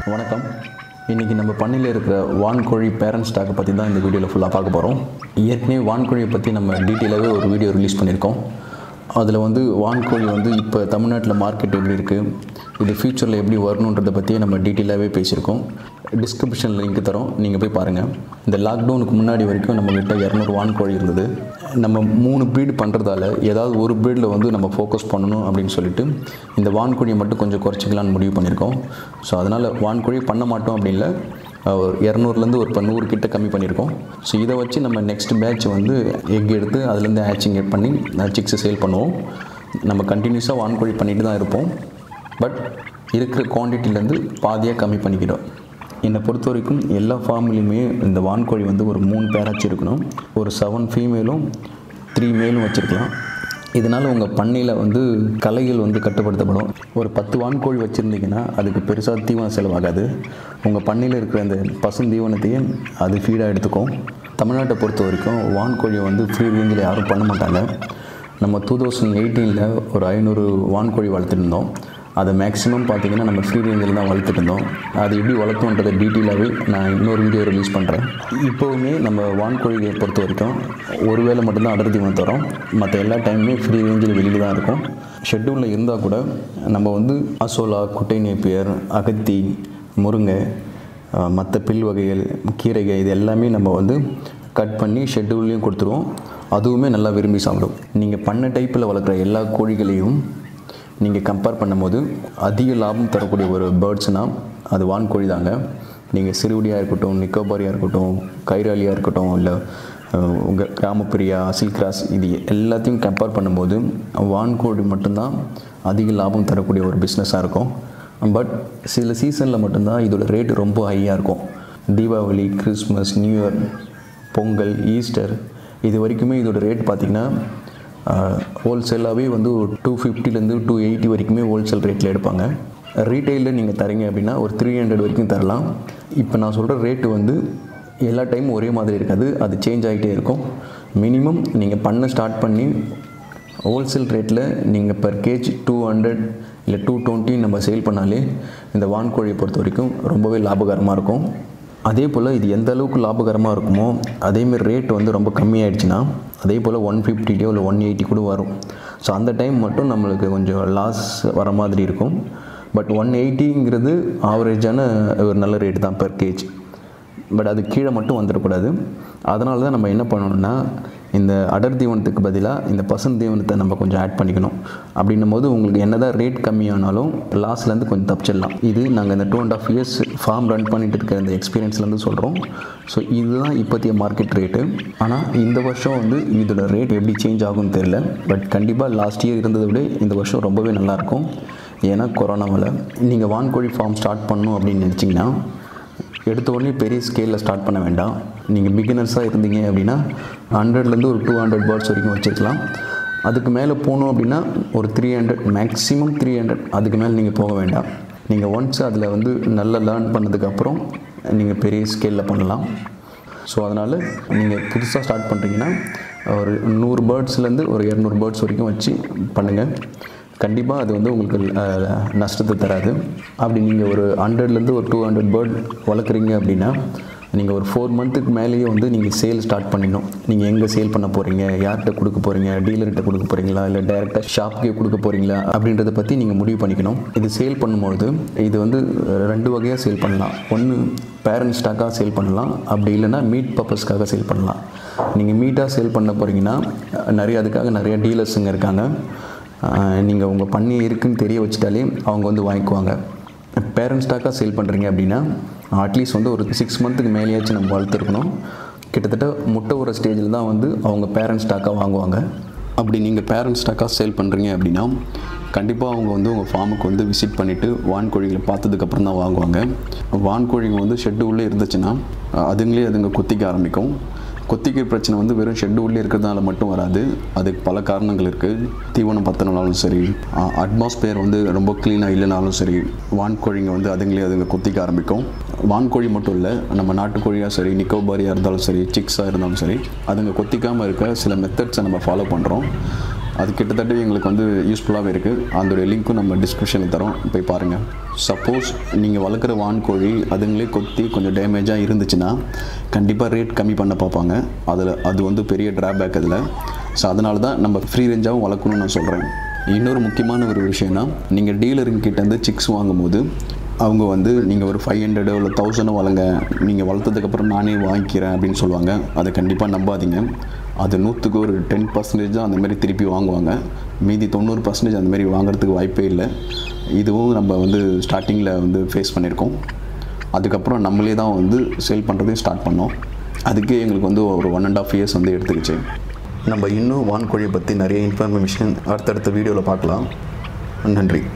வணக்கம் இன்றைக்கி நம்ம பண்ணையில் இருக்கிற வான்கோழி பேரண்ட் ஸ்டாக்கை பற்றி தான் இந்த வீடியோவில் ஃபுல்லாக பார்க்க போகிறோம் ஏற்கனவே வான்கோழியை பற்றி நம்ம டீட்டெயிலாகவே ஒரு வீடியோ ரிலீஸ் பண்ணியிருக்கோம் அதில் வந்து வான்கோழி வந்து இப்போ தமிழ்நாட்டில் மார்க்கெட் எப்படி இருக்குது இது ஃப்யூச்சரில் எப்படி வரணுன்றதை பற்றியே நம்ம டீட்டெயிலாகவே பேசியிருக்கோம் டிஸ்கிரிப்ஷனில் லிங்க் தரோம் நீங்கள் போய் பாருங்கள் இந்த லாக்டவுனுக்கு முன்னாடி வரைக்கும் நம்மக்கிட்ட இரநூறு வான்கோழி இருந்தது நம்ம மூணு ப்ரீடு பண்ணுறதால ஏதாவது ஒரு ப்ரீடில் வந்து நம்ம ஃபோக்கஸ் பண்ணணும் அப்படின்னு சொல்லிட்டு இந்த வான்கோழியை மட்டும் கொஞ்சம் குறைச்சிக்கலான்னு முடிவு பண்ணியிருக்கோம் ஸோ அதனால் வான்கோழி பண்ண மாட்டோம் அப்படி இல்லை ஒரு இரநூறுலேருந்து ஒரு இப்போ நூறு கிட்ட கம்மி பண்ணியிருக்கோம் ஸோ இதை வச்சு நம்ம நெக்ஸ்ட் பேட்ச் வந்து எக் எடுத்து அதுலேருந்து ஹேச்சிங் பண்ணி சிக்ஸை சேல் பண்ணுவோம் நம்ம கண்டினியூஸாக வான்கோழி பண்ணிட்டு தான் இருப்போம் பட் இருக்கிற குவான்டிட்டிலேருந்து பாதியாக கம்மி பண்ணிக்கிறோம் என்னை பொறுத்த வரைக்கும் எல்லா ஃபார்ம்லேயுமே இந்த வான்கோழி வந்து ஒரு மூணு பேராச்சும் இருக்கணும் ஒரு செவன் ஃபீமேலும் த்ரீ மேலும் வச்சுருக்கலாம் இதனால் உங்கள் பண்ணையில் வந்து கலைகள் வந்து கட்டுப்படுத்தப்படும் ஒரு பத்து வான்கோழி வச்சுருந்தீங்கன்னா அதுக்கு பெருசாக தீவனம் செலவாகாது உங்கள் பண்ணையில் இருக்கிற அந்த பசும் தீவனத்தையே அது ஃபீடாக எடுத்துக்கும் தமிழ்நாட்டை பொறுத்த வரைக்கும் வான்கோழியை வந்து ஃப்ரீ ரேஞ்சில் யாரும் பண்ண மாட்டாங்க நம்ம டூ தௌசண்ட் எயிட்டீனில் ஒரு ஐநூறு வான்கோழி வளர்த்துருந்தோம் அதை மேக்ஸிமம் பார்த்தீங்கன்னா நம்ம ஃப்ரீ ரேஞ்சில் தான் வளர்த்துட்டு இருந்தோம் அது எப்படி வளர்த்தோன்றதை டீட்டெயிலாகவே நான் இன்னொரு வீடியோ ரிலீஸ் பண்ணுறேன் இப்போவுமே நம்ம வான்கோழியை பொறுத்த வரைக்கும் ஒரு வேளை மட்டும்தான் அடர் தீவனம் தரோம் மற்ற எல்லா டைமுமே ஃப்ரீ ரேஞ்சில் வெளியில் தான் இருக்கும் ஷெட்யூலில் இருந்தால் கூட நம்ம வந்து அசோலா குட்டை நேப்பியர் அகத்தி முருங்கை மற்ற பில் வகைகள் கீரைகள் இது எல்லாமே நம்ம வந்து கட் பண்ணி ஷெட்யூல்லையும் கொடுத்துருவோம் அதுவுமே நல்லா விரும்பி சாப்பிடும் நீங்கள் பண்ண டைப்பில் வளர்க்குற எல்லா கோழிகளையும் நீங்கள் கம்பேர் பண்ணும்போது அதிக லாபம் தரக்கூடிய ஒரு பேர்ட்ஸ்னால் அது வான்கோழி தாங்க நீங்கள் சிறுவடியாக இருக்கட்டும் நிக்கோபாரியாக இருக்கட்டும் கைராலியாக இருக்கட்டும் இல்லை உங்கள் கிராமப்பிரியா அசில் கிராஸ் இது எல்லாத்தையும் கம்பேர் பண்ணும்போது வான்கோழி மட்டும்தான் அதிக லாபம் தரக்கூடிய ஒரு பிஸ்னஸாக இருக்கும் பட் சில சீசனில் மட்டும்தான் இதோட ரேட்டு ரொம்ப ஹையாக இருக்கும் Deepavali Christmas new year Pongal Easter இது வரைக்குமே இதோட ரேட் பார்த்திங்கன்னா ஹோல்சேலாகவே வந்து ஒரு டூ ஃபிஃப்டிலேருந்து டூ எயிட்டி வரைக்குமே ஹோல்சேல் ரேட்டில் எடுப்பாங்க ரீட்டெயிலில் நீங்கள் தரீங்க அப்படின்னா ஒரு த்ரீ ஹண்ட்ரட் வரைக்கும் தரலாம் இப்போ நான் சொல்கிற ரேட்டு வந்து எல்லா டைமும் ஒரே மாதிரி இருக்காது அது சேஞ்ச் ஆகிட்டே இருக்கும் மினிமம் நீங்கள் பண்ண ஸ்டார்ட் பண்ணி ஹோல்சேல் ரேட்டில் நீங்கள் பர் கேஜ் டூ ஹண்ட்ரட் இல்லை டூ டுவெண்ட்டி நம்ம சேல் பண்ணாலே இந்த வான்கோழியை பொறுத்த வரைக்கும் ரொம்பவே லாபகரமாக இருக்கும் அதே போல் இது எந்த அளவுக்கு லாபகரமாக இருக்குமோ அதேமாரி ரேட் வந்து ரொம்ப கம்மியாயிடுச்சுன்னா அதே போல் ஒன் ஃபிஃப்டியோ இல்லை ஒன் எயிட்டி கூட வரும் ஸோ அந்த டைம் மட்டும் நம்மளுக்கு கொஞ்சம் லாஸ் வர மாதிரி இருக்கும் பட் ஒன் எயிட்டிங்கிறது ஆவரேஜான ஒரு நல்ல ரேட் தான் பெர் கேஜ் பட் அது கீழே மட்டும் வந்துடக்கூடாது அதனால தான் நம்ம என்ன பண்ணணும்னா இந்த அடர் தீவனத்துக்கு பதிலாக இந்த பசும் தீவனத்தை நம்ம கொஞ்சம் ஆட் பண்ணிக்கணும் அப்படின்னும் போது உங்களுக்கு என்ன தான் ரேட் கம்மியானாலும் லாஸ்ட்லேருந்து கொஞ்சம் தப்பிச்சிடலாம் இது நாங்கள் இந்த two and half years farm run பண்ணிட்டு இருக்க இந்த எக்ஸ்பீரியன்ஸ்லேருந்து சொல்கிறோம் ஸோ இதுதான் இப்போதைய மார்க்கெட் ரேட்டு ஆனால் இந்த வருஷம் வந்து இதோட ரேட் எப்படி சேஞ்ச் ஆகும்னு தெரில பட் கண்டிப்பாக லாஸ்ட் இயர் இருந்ததை விட இந்த வருஷம் ரொம்பவே நல்லாயிருக்கும் ஏன்னா கொரோனாவில் நீங்கள் வான்கோழி ஃபார்ம் ஸ்டார்ட் பண்ணணும் அப்படின்னு நினச்சிங்கன்னா எடுத்த உடனே பெரிய ஸ்கேலில் ஸ்டார்ட் பண்ண வேண்டாம் நீங்கள் பிகினர்ஸாக இருந்தீங்க அப்படின்னா ஹண்ட்ரட்லேருந்து ஒரு டூ ஹண்ட்ரட் பேர்ட்ஸ் வரைக்கும் வச்சுருக்கலாம் அதுக்கு மேலே போகணும் அப்படின்னா ஒரு three hundred maximum three hundred அதுக்கு மேலே நீங்கள் போக வேண்டாம் நீங்கள் ஒன்ஸ் அதில் வந்து நல்லா லேர்ன் பண்ணதுக்கப்புறம் நீங்கள் பெரிய ஸ்கேலில் பண்ணலாம் ஸோ அதனால் நீங்கள் புதுசாக ஸ்டார்ட் பண்ணுறீங்கன்னா ஒரு நூறு பேர்ட்ஸ்லேருந்து ஒரு இரநூறு பேர்ட்ஸ் வரைக்கும் வச்சு பண்ணுங்கள் கண்டிப்பாக அது வந்து உங்களுக்கு நஷ்டத்தை தராது அப்படி நீங்கள் ஒரு ஹண்ட்ரட்லேருந்து ஒரு டூ ஹண்ட்ரட் பேர்ட் வளர்க்குறீங்க அப்படின்னா நீங்கள் ஒரு ஃபோர் மந்த்துக்கு மேலேயே வந்து நீங்கள் சேல் ஸ்டார்ட் பண்ணிடணும் நீங்கள் எங்கே சேல் பண்ண போகிறீங்க யார்கிட்ட கொடுக்க போகிறீங்க டீலர்கிட்ட கொடுக்க போகிறீங்களா இல்லை டேரெக்டாக ஷாப்க்கே கொடுக்க போகிறீங்களா அப்படின்றத பற்றி நீங்கள் முடிவு பண்ணிக்கணும் இது சேல் பண்ணும்பொழுது இது வந்து ரெண்டு வகையாக சேல் பண்ணலாம் ஒன்று பேரண்ட் ஸ்டாக்காக சேல் பண்ணலாம் அப்படி இல்லைன்னா மீட் பர்பஸ்க்காக சேல் பண்ணலாம் நீங்கள் மீட்டாக சேல் பண்ண போகிறீங்கன்னா நிறைய அதுக்காக நிறைய டீலர்ஸுங்க இருக்காங்க நீங்கள் உங்கள் பண்ணி இருக்குன்னு தெரிய வச்சுட்டாலே அவங்க வந்து வாங்கிக்குவாங்க பேரண்ட் ஸ்டாக்காக சேல் பண்ணுறீங்க அப்படின்னா அட்லீஸ்ட் வந்து ஒரு சிக்ஸ் மந்த்துக்கு மேலேயாச்சும் நம்ம வளர்த்துருக்கணும் கிட்டத்தட்ட முட்டை ஒரு ஸ்டேஜில் தான் வந்து அவங்க பேரண்ட் ஸ்டாக்காக வாங்குவாங்க அப்படி நீங்கள் பேரண்ட் ஸ்டாக்காக சேல் பண்ணுறீங்க அப்படின்னா கண்டிப்பாக அவங்க வந்து உங்கள் ஃபார்முக்கு வந்து விசிட் பண்ணிவிட்டு வான்கோழிகளை பார்த்ததுக்கப்புறம் தான் வாங்குவாங்க வான்கோழிங்க வந்து ஷெட்டு உள்ளே இருந்துச்சுன்னா அதுங்களே அதுங்க கொத்திக்க ஆரம்பிக்கும் கொத்திக்கை பிரச்சனை வந்து வெறும் ஷெட்டு உள்ளே இருக்கிறதுனால மட்டும் வராது அதுக்கு பல காரணங்கள் இருக்குது தீவனம் பத்தினாலும் சரி அட்மாஸ்பியர் வந்து ரொம்ப க்ளீனாக இல்லைனாலும் சரி வான்கோழிங்க வந்து அதுங்களே அதுங்க கொத்திக்க ஆரம்பிக்கும் வான்கோழி மட்டும் இல்லை நம்ம நாட்டுக்கோழியாக சரி நிக்கோபாரியாக இருந்தாலும் சரி சிக்ஸாக இருந்தாலும் சரி அதுங்க கொத்திக்காமல் இருக்க சில மெத்தட்ஸை நம்ம ஃபாலோ பண்ணுறோம் அது கிட்டத்தட்ட எங்களுக்கு வந்து யூஸ்ஃபுல்லாகவே இருக்குது அதோடைய லிங்க்கும் நம்ம டிஸ்கிரிப்ஷனில் தரோம் போய் பாருங்கள் சப்போஸ் நீங்கள் வளர்க்குற வான்கோழி அதுங்களே கொத்தி கொஞ்சம் டேமேஜாக இருந்துச்சுன்னா கண்டிப்பாக ரேட் கம்மி பண்ண பார்ப்பாங்க அதில் அது வந்து பெரிய ட்ராபேக் அதில் ஸோ அதனால தான் நம்ம ஃப்ரீ ரேஞ்சாகவும் வளர்க்கணும்னு நான் சொல்கிறேன் இன்னொரு முக்கியமான ஒரு விஷயம்னா நீங்கள் டீலருங்க கிட்டேருந்து சிக்ஸ் வாங்கும்போது அவங்க வந்து நீங்கள் ஒரு ஃபைவ் ஹண்ட்ரடோ இல்லை தௌசண்டோ வளங்க நீங்கள் வளர்த்ததுக்கப்புறம் நானே வாங்கிக்கிறேன் அப்படின்னு சொல்லுவாங்க அதை கண்டிப்பாக நம்பாதீங்க அது நூற்றுக்கு ஒரு டென் பர்சன்டேஜ் தான் அந்த மாதிரி திருப்பி வாங்குவாங்க மீதி தொண்ணூறு பர்சன்டேஜ் அந்த மாதிரி வாங்குறதுக்கு வாய்ப்பே இல்லை இதுவும் நம்ம வந்து ஸ்டார்டிங்கில் வந்து ஃபேஸ் பண்ணியிருக்கோம் அதுக்கப்புறம் நம்மளே தான் வந்து சேல் பண்ணுறதையும் ஸ்டார்ட் பண்ணோம் அதுக்கே எங்களுக்கு வந்து ஒரு ஒன் அண்ட் ஆஃப் இயர்ஸ் வந்து எடுத்துக்கிச்சு நம்ம இன்னும் வான்கோழியை பற்றி நிறைய இன்ஃபர்மேஷன் அடுத்தடுத்த வீடியோவில் பார்க்கலாம் நன்றி